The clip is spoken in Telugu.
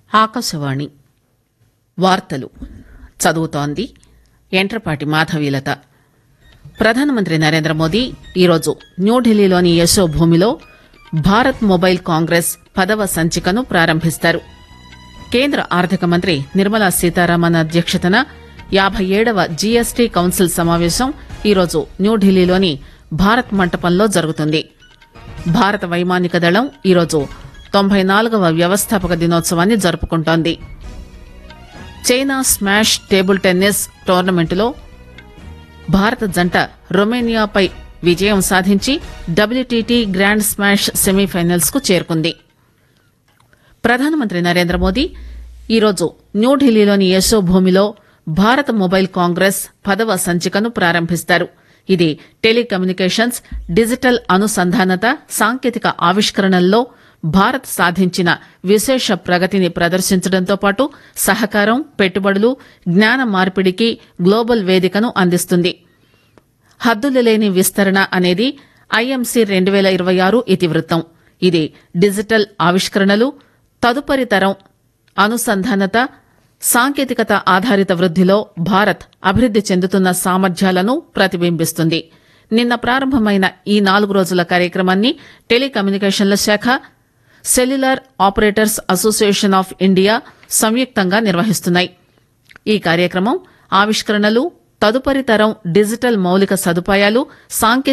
ఆకాశవాణి వార్తలు చదువుతోంది ఎంట్రపాటి మాధవీలత ప్రధానమంత్రి నరేంద్ర మోదీ ఈరోజు న్యూఢిల్లీలోని యశోభూమిలో భారత్ మొబైల్ కాంగ్రెస్ పదవ సంచికను ప్రారంభిస్తారు కేంద్ర ఆర్థిక మంత్రి నిర్మలా సీతారామన్ అధ్యక్షతన యాబై ఏడవ జీఎస్టీ కౌన్సిల్ సమావేశం ఈరోజు న్యూఢిల్లీలోని భారత్ మంటపంలో జరుగుతుంది భారత వైమానిక దళం ఈరోజు తొంభై నాలుగవ వ్యవస్థాపక దినోత్సవాన్ని జరుపుకుంటోంది చైనా స్మాష్ టేబుల్ టెన్నిస్ టోర్నమెంటులో భారత జంట రొమేనియాపై విజయం సాధించి డబ్ల్యూటీటీ గ్రాండ్ స్మాష్ సెమీఫైనల్స్ కు చేరుకుంది ప్రధానమంత్రి నరేంద్ర మోదీ ఈరోజు న్యూఢిల్లీలోని యశోభూమిలో భారత మొబైల్ కాంగ్రెస్ పదవ సంచికను ప్రారంభిస్తారు ఇది టెలికమ్యూనికేషన్స్ డిజిటల్ అనుసంధానత సాంకేతిక ఆవిష్కరణల్లో భారత్ సాధించిన విశేష ప్రగతిని ప్రదర్శించడంతో పాటు సహకారం పెట్టుబడులు జ్ఞాన మార్పిడికి గ్లోబల్ వేదికను అందిస్తుంది హద్దులు లేని విస్తరణ అనేది ఐఎంసీ రెండు పేల ఇరవై ఆరు ఇతివృత్తం ఇది డిజిటల్ ఆవిష్కరణలు తదుపరి తరం అనుసంధానత సాంకేతికత ఆధారిత వృద్దిలో భారత్ అభివృద్ది చెందుతున్న సామర్థ్యాలను ప్రతిబింబిస్తుంది నిన్న ప్రారంభమైన ఈ నాలుగు రోజుల కార్యక్రమాన్ని టెలికమ్యూనికేషన్ల శాఖ cellular operators association of India సంయుక్తంగా నిర్వహిస్తున్నాయి ఈ కార్యక్రమం ఆవిష్కరణలు తదుపరి తరం డిజిటల్ మౌలిక సదుపాయాలు సాంకేతిక